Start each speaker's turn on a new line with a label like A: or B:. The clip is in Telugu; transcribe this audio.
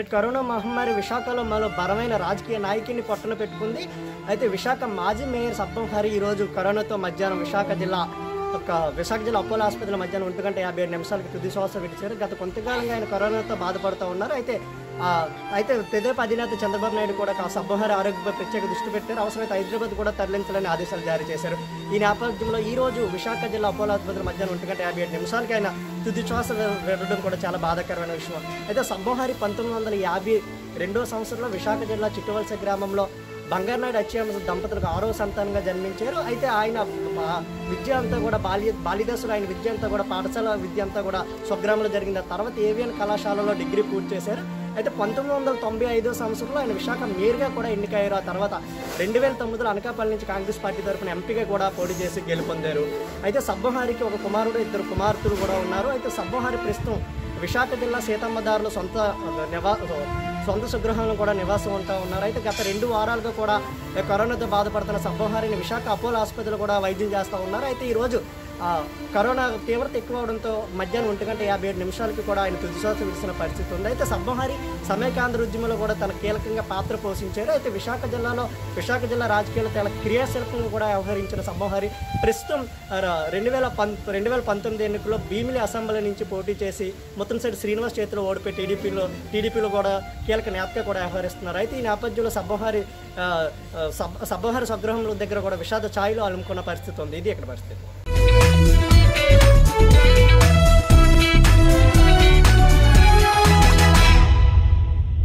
A: రేపు కరోనా మహమ్మారి విశాఖలో మరో బలమైన రాజకీయ నాయకుని పొట్టన పెట్టుకుంది అయితే విశాఖ మాజీ మేయర్ సబ్బం హరి ఈరోజు కరోనాతో మధ్యాహ్నం విశాఖ జిల్లా ఒక విశాఖ జిల్లా అపోలో ఆసుపత్రిలో మధ్యాహ్నం ఒంటి గంట యాభై ఏడు నిమిషాలకి తుది శ్వాస విడిచారు గత కొంతకాలంగా ఆయన కరోనాతో బాధపడుతూ ఉన్నారు అయితే ఆ, అయితే తెదేపు అధినేత చంద్రబాబు నాయుడు కూడా ఆ సబ్బహారి ఆరోగ్యపై ప్రత్యేక దృష్టి పెట్టారు అవసరమైతే హైదరాబాద్ కూడా తరలించాలని ఆదేశాలు జారీ చేశారు ఈ నేపథ్యంలో ఈ రోజు విశాఖ జిల్లా అపోలో ఆసుపత్రి మధ్యాహ్నం ఒంటి గంట యాభై ఏడు నిమిషాలకి ఆయన తుది శ్వాస విడడం కూడా చాలా బాధాకరమైన విషయం అయితే సబ్బహారి పంతొమ్మిది వందల యాభై రెండో సంవత్సరంలో విశాఖ జిల్లా చిట్టువలస గ్రామంలో బంగారునాయుడు అచ్చామ దంపతులకు ఆరో సంతానంగా జన్మించారు అయితే ఆయన ఆ, విద్య అంతా కూడా బాల్య బాల్యదశలో ఆయన విద్య అంతా కూడా పాఠశాల విద్య అంతా కూడా స్వగ్రామంలో జరిగింది ఆ తర్వాత ఏవిఎన్ కళాశాలలో డిగ్రీ పూర్తి చేశారు అయితే పంతొమ్మిది వందల తొంభై ఐదో సంవత్సరంలో ఆయన విశాఖ మేయర్గా కూడా ఎన్నికయ్యారు ఆ తర్వాత రెండు వేల తొమ్మిదిలో అనకాపల్లి నుంచి కాంగ్రెస్ పార్టీ తరఫున ఎంపీగా కూడా పోటీ చేసి గెలుపొందారు అయితే సబ్బహారికి ఒక కుమారుడు ఇద్దరు కుమార్తెలు కూడా ఉన్నారు అయితే సబ్బహారి ప్రస్తుతం విశాఖ జిల్లా సీతమ్మదారులు సొంత నివా సొంత స్వగృహంలో కూడా నివాసం ఉంటా ఉన్నారు అయితే గత రెండు వారాలుగా కూడా కరోనాతో బాధపడుతున్న సబ్బహారిని విశాఖ అపోలో ఆసుపత్రిలో కూడా వైద్యం చేస్తూ ఉన్నారు అయితే ఈరోజు ఆ, కరోనా తీవ్రత ఎక్కువ అవడంతో మధ్యాహ్నం ఒంటి గంట యాభై ఏడు నిమిషాలకి కూడా ఆయన తుదిశ్వాస విడిచిన పరిస్థితి ఉంది అయితే సబ్బహారి సమైకాంధ్ర ఉద్యమంలో కూడా తన కీలకంగా పాత్ర పోషించారు అయితే విశాఖ జిల్లాలో విశాఖ జిల్లా రాజకీయాల్లో చాలా క్రియాశీలకంగా కూడా వ్యవహరించిన సబ్బహారి ప్రస్తుతం ఆ, రెండు వేల పం రెండు వేల పంతొమ్మిది ఎన్నికల్లో భీమిలి అసెంబ్లీ నుంచి పోటీ చేసి మొత్తంశెట్టి శ్రీనివాస్ చేతిలో ఓడిపోయి టీడీపీలో టీడీపీలో కూడా కీలక నేతగా కూడా వ్యవహరిస్తున్నారు అయితే ఈ నేపథ్యంలో సబ్బహారి ఆ, ఆ, సబ్ సబ్బహారి స్వగృహంలో దగ్గర కూడా విషాద ఛాయలో అలుముకున్న పరిస్థితి ఉంది ఇది ఇక్కడ పరిస్థితి